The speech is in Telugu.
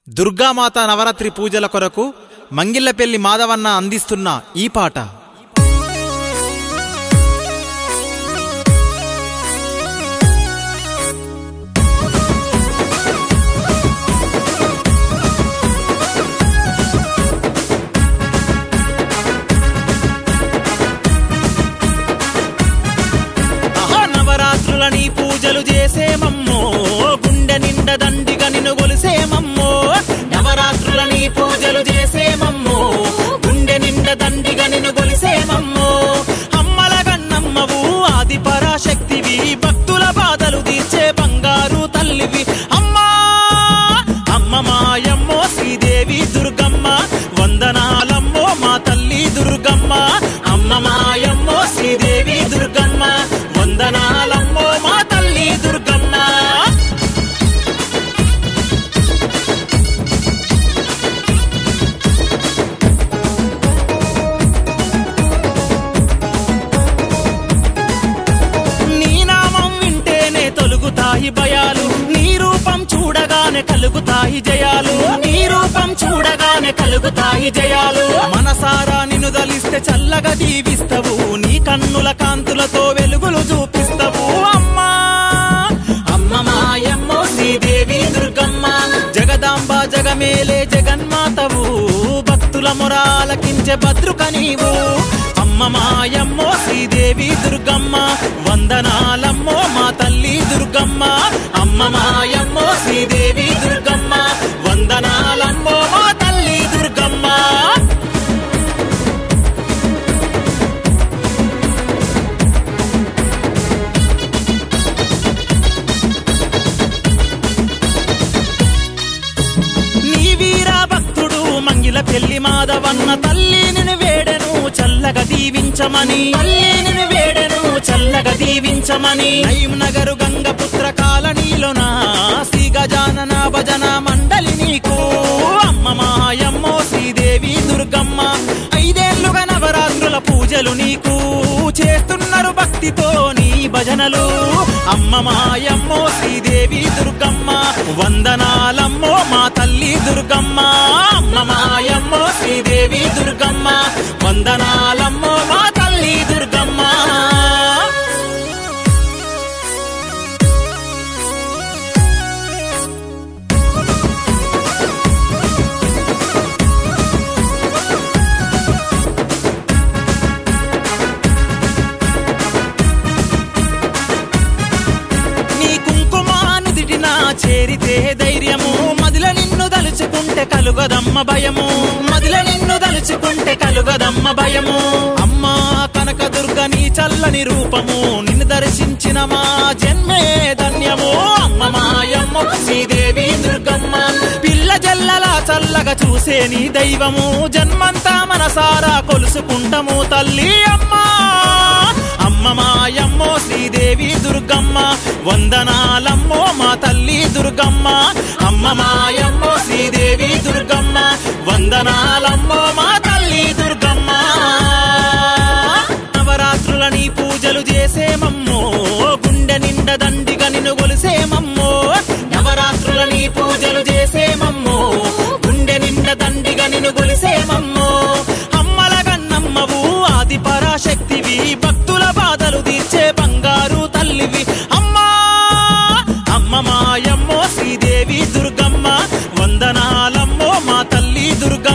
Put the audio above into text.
దుర్గామాత నవరాత్రి పూజల కొరకు మంగిళ్ళపెల్లి మాధవన్న అందిస్తున్న ఈ పాట ఆహా, నవరాత్రులని పూజలు చేసేమమ్మో గుండె నిండ దండిగా నిన్ను గొలిసేమమ్మో నవరాత్రులని పూజలు చేసేమమ్మో గుండె నిండ దండిగా నిన్ను గొలిసేమమ్మో అమ్మల గన్నమ్మవు ఆది పరాశక్తివి భక్తుల బాధలు తీర్చే బంగారు తల్లివి అమ్మా అమ్మ మాయమ్మో శ్రీదేవి దుర్గమ్మ వందనాలమ్మో మా తల్లి దుర్గమ్మ అమ్మ మాయమ్మో శ్రీదేవి దుర్గమ్మ వందనాలమ్మో మా తల్లి దుర్గమ్మ నీ నామం వింటేనే తొలుగుతాయి భయాలు నీ రూపం చూడగానే కలుగుతాయి జయాలు నీ రూపం చూడగానే కలుగుతాయి జయాలు మనసారా నిన్ను దలిస్తే చల్లగా దీవిస్తవు నీ కన్నుల కాంతులతో వెలుగులు చూపిస్తవు అమ్మా అమ్మ మాయమ్మో శ్రీదేవి దుర్గమ్మ జగదాంబ జగమేలే జగన్మాతవు భక్తుల మొరాలకించే భద్రుక నీవు అమ్మ మాయమ్మో శ్రీదేవి దుర్గమ్మ వందనాలమ్మో మా తల్లి దుర్గమ్మ అమ్మ మాయమ్మో శ్రీదేవి దుర్గమ్మ వందనాలమ్మో మా తల్లి దుర్గమ్మ నీ వీరా భక్తుడు మంగిల పెళ్లి మాధవన్న తల్లి నిన్ను వేడెను చల్లగా దీవించమని తల్లి నిన్ను వేడెను చల్లగా దీవించమని నయం నగరు గంగపుత్ర కాలనీలోన శ్రీ గజానన భజన మండలి నీకు అమ్మ మాయమ్మో శ్రీదేవి దుర్గమ్మ ఐదేళ్లుగా నవరాత్రుల పూజలు నీకు చేస్తున్నారు భక్తితో నీ భజనలు అమ్మ మాయమ్మో శ్రీదేవి దుర్గమ్మ వందనాలమ్మో మా తల్లి దుర్గమ్మ అమ్మ మాయమ్మో శ్రీదేవి దుర్గమ్మ వందనాలమ్మో మా తల్లి దుర్గమ్మ నీ కుంకుమానుదిటిన చేరితే ధైర్యము మదిల నిన్ను దలుచుకుంటే కలుగదమ్మ భయము మదిల నిన్ను దలుచుకుంటే కలుగదమ్మ భయము అమ్మా కనకదుర్గ నీ చల్లని రూపము నిన్ను దర్శించిన మా జన్మే ధన్యము అమ్మ మాయమ్మ శ్రీదేవి దుర్గమ్మ పిల్ల జల్లలా చల్లగా చూసే నీ దైవము జన్మంతా మనసారా కొలుసుకుంటము తల్లి అమ్మా అమ్మ మాయమ్మో శ్రీదేవి దుర్గమ్మ వందనాలమ్మో మా తల్లి దుర్గమ్మ అమ్మ మాయమ్మో శ్రీదేవి దుర్గమ్మ వందనాలమ్మో మా తల్లి దుర్గమ్మ నవరాత్రులని పూజలు చేసేమమ్మో గుండె నిండ దండిగా నిన్ను గొలిసేమమ్మో నవరాత్రులని పూజలు చేసేమమ్మో గుండె నిండ దండిగా నిన్ను గొలిసేమమ్మో అమ్మల గన్నమ్మవు ఆది పరాశక్తివి భక్తుల బాధలు తీర్చే బంగారు తల్లివి అమ్మా అమ్మ మాయమ్మో శ్రీదేవి దుర్గమ్మ వందనాలమ్మో మా తల్లి దుర్గమ్మ